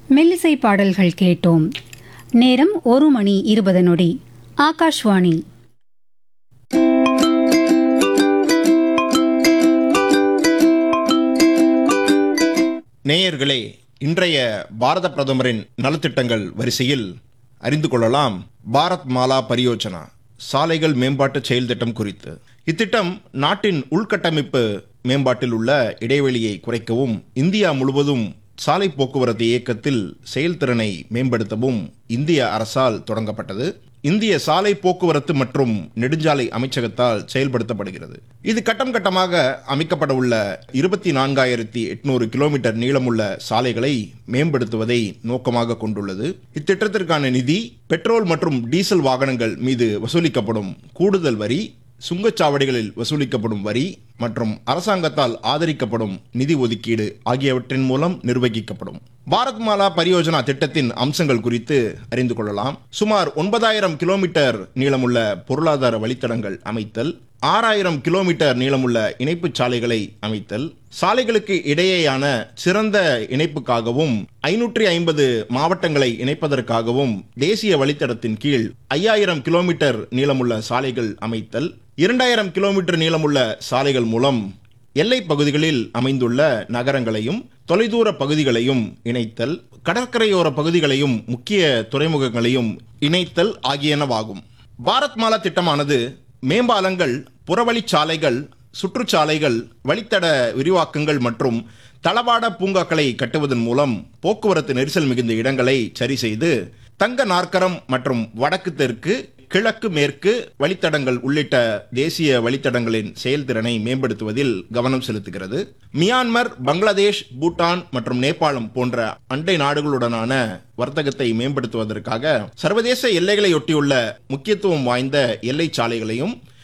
மெல்லிசை பாடல்கள் கேட்டோம் நேரம் ஒரு மணி இருபது நொடி ஆகாஷ்வாணி நேயர்களே இன்றைய பாரத பிரதமரின் நலத்திட்டங்கள் வரிசையில் அறிந்து கொள்ளலாம் பாரத் மாலா பரியோஜனா சாலைகள் மேம்பாட்டு செயல் திட்டம் குறித்து இத்திட்டம் நாட்டின் உள்கட்டமைப்பு மேம்பாட்டில் உள்ள இடைவெளியை குறைக்கவும் இந்தியா முழுவதும் சாலை போக்குவரத்து இயக்கத்தில் செயல்திறனை மேம்படுத்தவும் இந்திய அரசால் தொடங்கப்பட்டது இந்திய சாலை போக்குவரத்து மற்றும் நெடுஞ்சாலை அமைச்சகத்தால் செயல்படுத்தப்படுகிறது இது கட்டம் கட்டமாக அமைக்கப்பட உள்ள இருபத்தி நான்காயிரத்தி எட்நூறு கிலோமீட்டர் நீளமுள்ள சாலைகளை மேம்படுத்துவதை நோக்கமாக கொண்டுள்ளது இத்திட்டத்திற்கான நிதி பெட்ரோல் மற்றும் டீசல் வாகனங்கள் மீது வசூலிக்கப்படும் கூடுதல் வரி சுங்கச்சாவடிகளில் வசூலிக்கப்படும் வரி மற்றும் அரசாங்கத்தால் ஆதரிக்கப்படும் நிதி ஒதுக்கீடு ஆகியவற்றின் மூலம் நிர்வகிக்கப்படும் பாரத் மாலா பரியோஜனா திட்டத்தின் அம்சங்கள் குறித்து அறிந்து கொள்ளலாம் சுமார் ஒன்பதாயிரம் கிலோமீட்டர் நீளமுள்ள பொருளாதார வழித்தடங்கள் அமைத்தல் ஆறாயிரம் கிலோமீட்டர் நீளமுள்ள இணைப்புச் சாலைகளை அமைத்தல் சாலைகளுக்கு இடையேயான சிறந்த இணைப்புக்காகவும் ஐநூற்றி ஐம்பது மாவட்டங்களை இணைப்பதற்காகவும் தேசிய வழித்தடத்தின் கீழ் ஐயாயிரம் கிலோமீட்டர் நீளமுள்ள சாலைகள் அமைத்தல் இரண்டாயிரம் கிலோமீட்டர் நீளமுள்ள சாலைகள் மூலம் எல்லை பகுதிகளில் அமைந்துள்ள நகரங்களையும் தொலைதூர பகுதிகளையும் இணைத்தல் கடற்கரையோர பகுதிகளையும் முக்கிய துறைமுகங்களையும் இணைத்தல் ஆகியனவாகும் பாரத் மாலா திட்டமானது மேம்பாலங்கள் புறவழிச்சாலைகள் சுற்றுச்சாலைகள் வழித்தட விரிவாக்கங்கள் மற்றும் தளவாட பூங்காக்களை கட்டுவதன் மூலம் போக்குவரத்து நெரிசல் மிகுந்த இடங்களை சரி செய்து தங்க நாற்கரம் மற்றும் வடக்கு தெற்கு கிழக்கு மேற்கு வழித்தடங்கள் உள்ளிட்ட தேசிய வழித்தடங்களின் செயல்திறனை மேம்படுத்துவதில் கவனம் செலுத்துகிறது மியான்மர் பங்களாதேஷ் பூட்டான் மற்றும் நேபாளம் போன்ற அண்டை நாடுகளுடனான வர்த்தகத்தை மேம்படுத்துவதற்காக சர்வதேச எல்லைகளை ஒட்டியுள்ள முக்கியத்துவம் வாய்ந்த எல்லை சாலைகளையும்